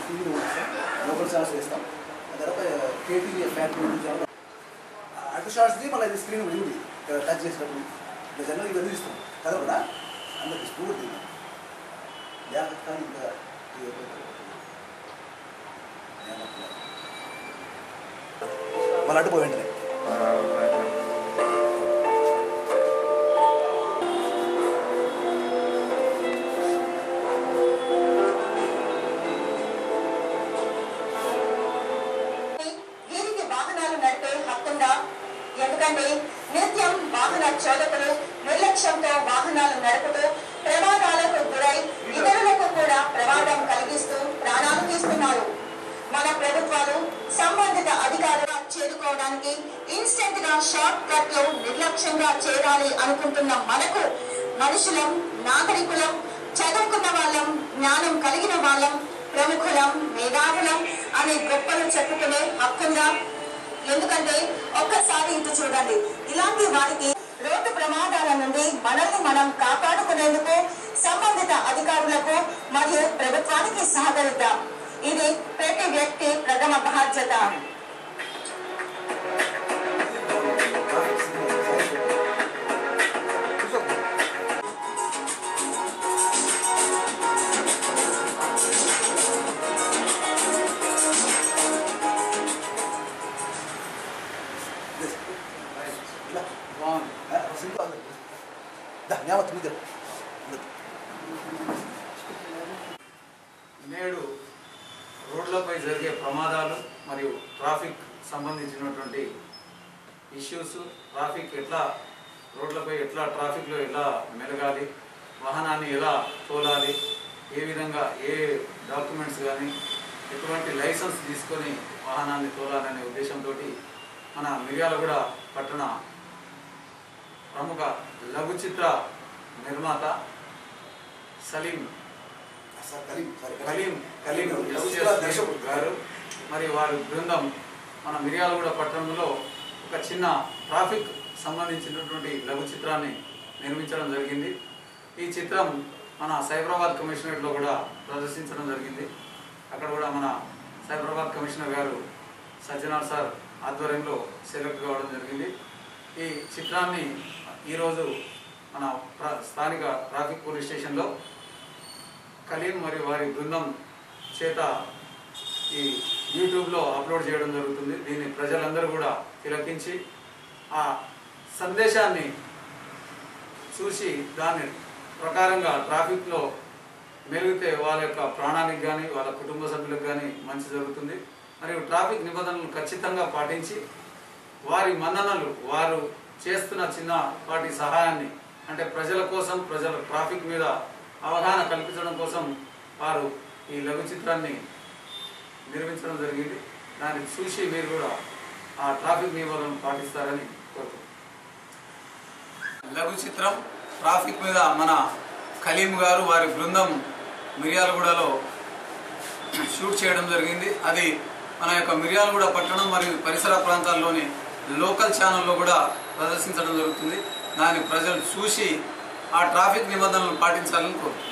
screen ఉంటుంది sir local shorts వేస్తాం ఆ తర్వాత కేటీవీ ఫ్యాన్ అటు షార్ట్స్ది మళ్ళీ ఇది స్క్రీన్ ఉంది ఇక్కడ టచ్ చేసినప్పుడు ఇంకా జనరల్ ఇవన్నీ ఇస్తాం కదా కూడా అందరికి స్కూల్ తిన్నాం జాగ్రత్త కానీ ఇంకా ఇది వాళ్ళు అడ్డుపో వెంటనే వీరికి వాహనాలు నడిపే హక్కుందా ఎందుకంటే నిత్యం వాహన చోదకులు నిర్లక్ష్యంతో వాహనాలు నడుపుతూ ప్రమాదాలకు గురై ఇతరులకు కూడా ప్రమాదం కలిగిస్తూ ప్రాణాలు తీస్తున్నారు మన ప్రభుత్వాలు సంబంధిత అధికారులు చేరుకోవడానికి ఇన్స్టెంట్ గా షార్ట్ కట్ లో నిర్లక్ష్యంగా చేరాలి అనుకుంటున్న మనకు మనుషులం నాగరికులం చదువుకున్న వాళ్ళం జ్ఞానం కలిగిన వాళ్ళం ప్రముఖులం మేధావులం అనే గొప్పలు చెప్పుకునే హక్కుందా ఎందుకంటే ఒక్కసారి ఇటు చూడండి ఇలాంటి వారికి రోడ్డు ప్రమాదాల నుండి మనల్ని మనం కాపాడుకునేందుకు సంబంధిత అధికారులకు మరియు ప్రభుత్వానికి సహకరిద్దాం ఇది ప్రతి వ్యక్తి ప్రథమ బాధ్యత ఇలా సింపుల్ దా న్యామత్ మీద నేడు రోడ్లపై జరిగే ప్రమాదాలు మరియు ట్రాఫిక్ సంబంధించినటువంటి ఇష్యూస్ ట్రాఫిక్ ఎట్లా రోడ్లపై ఎట్లా ట్రాఫిక్లో ఎలా మెలగాలి వాహనాన్ని ఎలా తోలాలి ఏ విధంగా ఏ డాక్యుమెంట్స్ కానీ ఎటువంటి లైసెన్స్ తీసుకొని వాహనాన్ని తోలాలనే ఉద్దేశంతో మన మిర్యాలగూడ పట్టణ ప్రముఖ లఘు చిత్ర నిర్మాత Saleem sir Kaleem sir Kaleem Kaleem Kaleem SS దర్శకుడు గారు మరి వారి బృందం మన మిర్యాలగూడ పట్టణంలో ఒక చిన్న ట్రాఫిక్ సంబంధించినటువంటి లఘు చిత్రాన్ని నిర్మించడం జరిగింది ఈ చిత్రం మన సైబరాబాద్ కమిషనరేట్లో కూడా ప్రదర్శించడం జరిగింది అక్కడ కూడా మన సైబరాబాద్ కమిషనర్ గారు సజ్జనార్ సార్ ఆధ్వర్యంలో సెలెక్ట్ కావడం జరిగింది ఈ చిత్రాన్ని ఈరోజు మన ప్ర- స్థానిక ట్రాఫిక్ పోలీస్ స్టేషన్లో కలీం మరియు వారి బృందం చేత ఈ యూట్యూబ్లో అప్లోడ్ చేయడం జరుగుతుంది దీన్ని ప్రజలందరూ కూడా తిలకించి ఆ సందేశాన్ని చూసి దాని ప్రకారంగా ట్రాఫిక్లో మెలిగితే వాళ్ళ యొక్క ప్రాణానికి కానీ వాళ్ళ కుటుంబ సభ్యులకు కానీ మంచి జరుగుతుంది మరియు ట్రాఫిక్ నిబంధనలు ఖచ్చితంగా పాటించి వారి మన్ననలు వారు చేస్తున్న చిన్నపాటి సహాయాన్ని అంటే ప్రజల కోసం ప్రజల ట్రాఫిక్ మీద అవగాహన కల్పించడం కోసం వారు ఈ లఘు చిత్రాన్ని నిర్మించడం జరిగింది దాన్ని చూసి మీరు కూడా ఆ ట్రాఫిక్ నిబంధనలు పాటిస్తారని కోరుకుంటున్నాను లఘు చిత్రం ట్రాఫిక్ మీద మన కలీం గారు వారి బృందం మిర్యాలగూడలో షూట్ చేయడం జరిగింది అది మన యొక్క మిర్యాలగూడ పట్టణం మరియు పరిసర ప్రాంతాల్లోని లోకల్ ఛానల్లో కూడా ప్రదర్శించడం జరుగుతుంది దాన్ని ప్రజలు చూసి ఆ ట్రాఫిక్ నిబంధనలు పాటించాలని కోరుతున్నాను